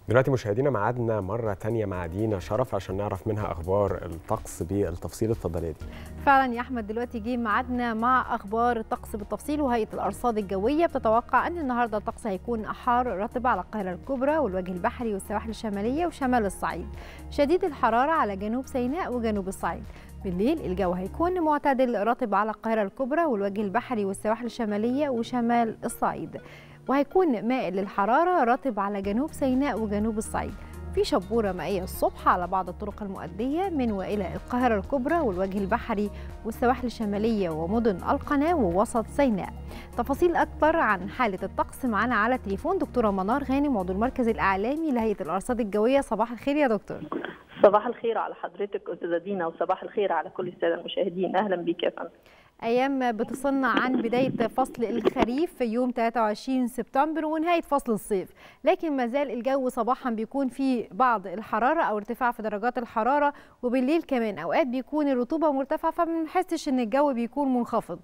دلوقتي مشاهدينا معادنا مرة تانية مع دينا شرف عشان نعرف منها أخبار الطقس بالتفصيل اتفضلي دي فعلا يا احمد دلوقتي جه ميعادنا مع اخبار الطقس بالتفصيل وهيئه الارصاد الجويه بتتوقع ان النهارده الطقس هيكون حار رطب على القاهره الكبرى والوجه البحري والسواحل الشماليه وشمال الصعيد شديد الحراره على جنوب سيناء وجنوب الصعيد بالليل الجو هيكون معتدل رطب على القاهره الكبرى والوجه البحري والسواحل الشماليه وشمال الصعيد وهيكون مائل للحراره رطب على جنوب سيناء وجنوب الصعيد في شبورة مائية الصبح على بعض الطرق المؤدية من وإلى القاهرة الكبرى والوجه البحري والسواحل الشمالية ومدن القناة ووسط سيناء تفاصيل أكثر عن حالة الطقس معنا على تليفون دكتورة منار غانم عضو المركز الإعلامي لهيئة الأرصاد الجوية صباح الخير يا دكتور صباح الخير على حضرتك أستاذة دينا وصباح الخير على كل السادة المشاهدين أهلا بك يا فندم أيام بتصلنا عن بداية فصل الخريف في يوم 23 سبتمبر ونهاية فصل الصيف لكن ما زال الجو صباحا بيكون فيه بعض الحرارة أو ارتفاع في درجات الحرارة وبالليل كمان أوقات بيكون الرطوبة مرتفعة فما بنحسش إن الجو بيكون منخفض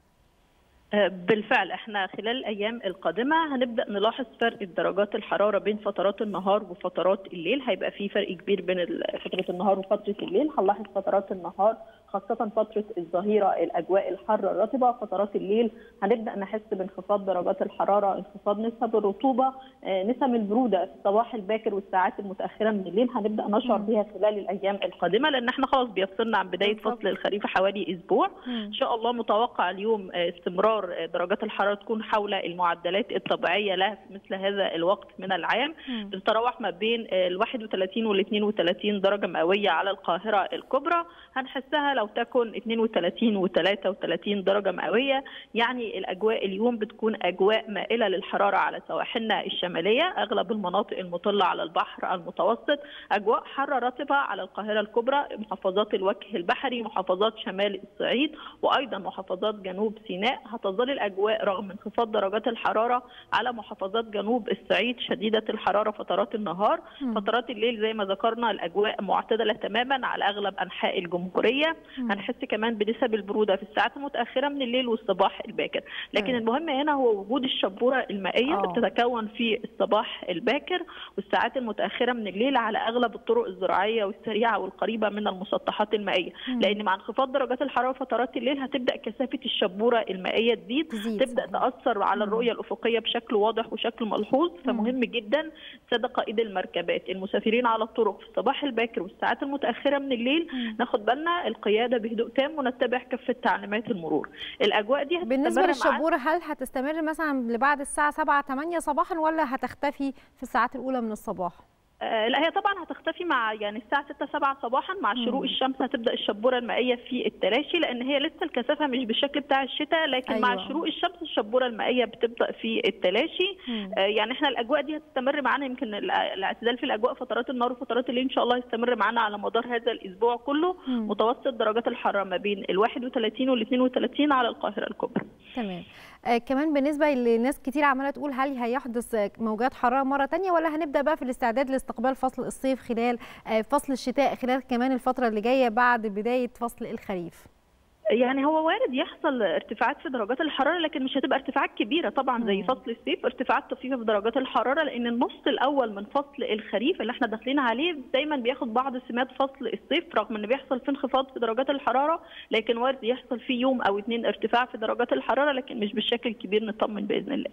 بالفعل احنا خلال الايام القادمه هنبدا نلاحظ فرق درجات الحراره بين فترات النهار وفترات الليل هيبقى في فرق كبير بين فتره النهار وفتره الليل هنلاحظ فترات النهار خاصة فترة الظهيرة الأجواء الحارة الرطبة فترات الليل هنبدأ نحس بانخفاض درجات الحرارة انخفاض نسب الرطوبة نسب البرودة في الصباح الباكر والساعات المتأخرة من الليل هنبدأ نشعر بها خلال الأيام القادمة لأن احنا خلاص بيفصلنا عن بداية فصل الخريف حوالي أسبوع إن شاء الله متوقع اليوم استمرار درجات الحرارة تكون حول المعدلات الطبيعية لها في مثل هذا الوقت من العام بتتراوح ما بين ال 31 وال 32 درجة مئوية على القاهرة الكبرى هنحسها لو تكن 32 و 33 درجه مئويه يعني الاجواء اليوم بتكون اجواء مائله للحراره على سواحلنا الشماليه اغلب المناطق المطله على البحر المتوسط اجواء حاره رطبه على القاهره الكبرى محافظات الوجه البحري محافظات شمال الصعيد وايضا محافظات جنوب سيناء هتظل الاجواء رغم انخفاض درجات الحراره على محافظات جنوب الصعيد شديده الحراره فترات النهار م. فترات الليل زي ما ذكرنا الاجواء معتدله تماما على اغلب انحاء الجمهوريه هنحس كمان بنسب البروده في الساعات المتاخره من الليل والصباح الباكر لكن المهم هنا هو وجود الشبوره المائيه اللي بتتكون في الصباح الباكر والساعات المتاخره من الليل على اغلب الطرق الزراعيه والسريعه والقريبه من المسطحات المائيه مم. لان مع انخفاض درجات الحراره فترات الليل هتبدا كثافه الشبوره المائيه تزيد تبدا تاثر على الرؤيه الافقيه بشكل واضح وشكل ملحوظ فمهم جدا ساده قائد المركبات المسافرين على الطرق في الصباح الباكر والساعات المتاخره من الليل مم. ناخد بالنا القياده بهدوء تام ونتبع كافه تعليمات المرور الاجواء دي بالنسبه للشبوره هل هتستمر مثلا لبعد الساعه 7 8 صباحا ولا هتختفي في الساعات الاولى من الصباح آه لا هي طبعا هتختفي مع يعني الساعه 6 7 صباحا مع شروق الشمس هتبدا الشبوره المائيه في التلاشي لان هي لسه الكثافه مش بالشكل بتاع الشتاء لكن أيوة. مع شروق الشمس الشبوره المائيه بتبدا في التلاشي آه يعني احنا الاجواء دي هتستمر معانا يمكن الاعتدال في الاجواء فترات النهار وفترات الليل ان شاء الله يستمر معانا على مدار هذا الاسبوع كله مم. متوسط درجات الحراره ما بين ال 31 وال 32 على القاهره الكبرى تمام آه كمان بالنسبه لناس كتير عماله تقول هل هيحدث موجات حراره مره ثانيه ولا هنبدا بقى في الاستعداد لاستقبال فصل الصيف خلال آه فصل الشتاء خلال كمان الفتره اللي جايه بعد بدايه فصل الخريف يعني هو وارد يحصل ارتفاعات في درجات الحراره لكن مش هتبقى ارتفاعات كبيره طبعا زي فصل الصيف ارتفاعات طفيفه في درجات الحراره لان النص الاول من فصل الخريف اللي احنا داخلين عليه دايما بياخد بعض سمات فصل الصيف رغم ان بيحصل فيه انخفاض في درجات الحراره لكن وارد يحصل فيه يوم او اثنين ارتفاع في درجات الحراره لكن مش بالشكل الكبير نطمن باذن الله.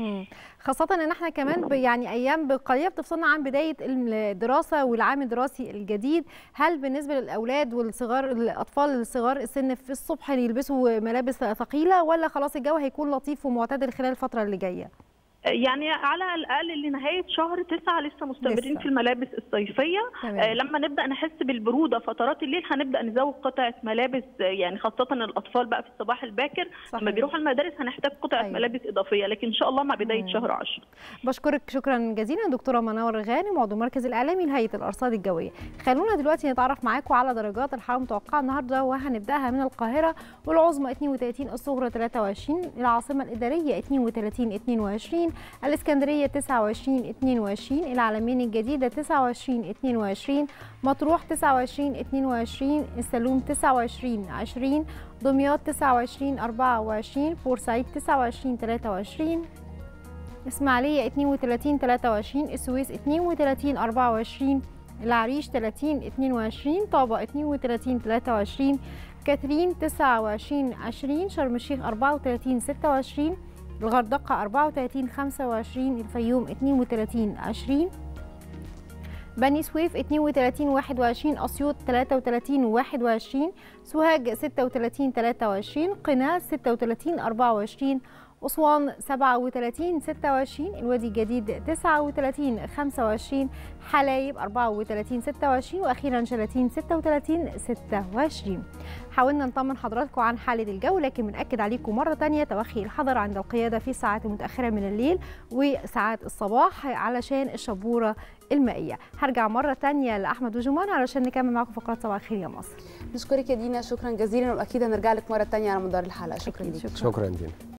خاصه ان احنا كمان يعني ايام قليله بتفصلنا عن بدايه الدراسه والعام الدراسي الجديد، هل بالنسبه للاولاد والصغار الاطفال الصغار السن في الصبح يلبسوا ملابس ثقيله ولا خلاص الجو هيكون لطيف ومعتدل خلال الفتره اللي جايه؟ يعني على الاقل لنهايه شهر تسعة لسه مستمرين لسه. في الملابس الصيفيه آه لما نبدا نحس بالبروده فترات الليل هنبدا نزود قطعه ملابس يعني خاصه الاطفال بقى في الصباح الباكر صحيح. لما بيروحوا المدارس هنحتاج قطعه أيوة. ملابس اضافيه لكن ان شاء الله مع بدايه مم. شهر 10 بشكرك شكرا جزيلا دكتوره منور غانم عضو المركز الاعلامي لهيئه الارصاد الجويه خلونا دلوقتي نتعرف معاكم على درجات الحراره المتوقعه النهارده وهنبداها من القاهره والعظمى 32 الصغرى 23 العاصمه الاداريه 32 22 الاسكندريه 29 22 العلمين الجديده 29 22 مطروح 29 22 السلوم 29 20 دمياط 29 24 بورسعيد 29 23 إسماعيلية 32 23 السويس 32 24 العريش 30 22 طابة 32 23 كاترين 29 20 شرم الشيخ 34 26 الغردقة 34 25 الفيوم 32 20 بني سويف 32 21 أسيوط 33 21 سوهاج 36 23 قنا 36 24 أسوان 37 26 الوادي الجديد 39 25 حلايب 34 26 وأخيرا شلاتين 36 26 حاولنا نطمن حضراتكم عن حالة الجو لكن بنأكد عليكم مرة تانية توخي الحذر عند القيادة في الساعات المتأخرة من الليل وساعات الصباح علشان الشبورة المائية هرجع مرة تانية لأحمد وجمان علشان نكمل معاكم فقرات صباح الخير يا مصر نشكرك يا دينا شكرا جزيلا واكيد هنرجع لك مره تانية على مدار الحلقه شكرا أكيد. ليك شكرا دينا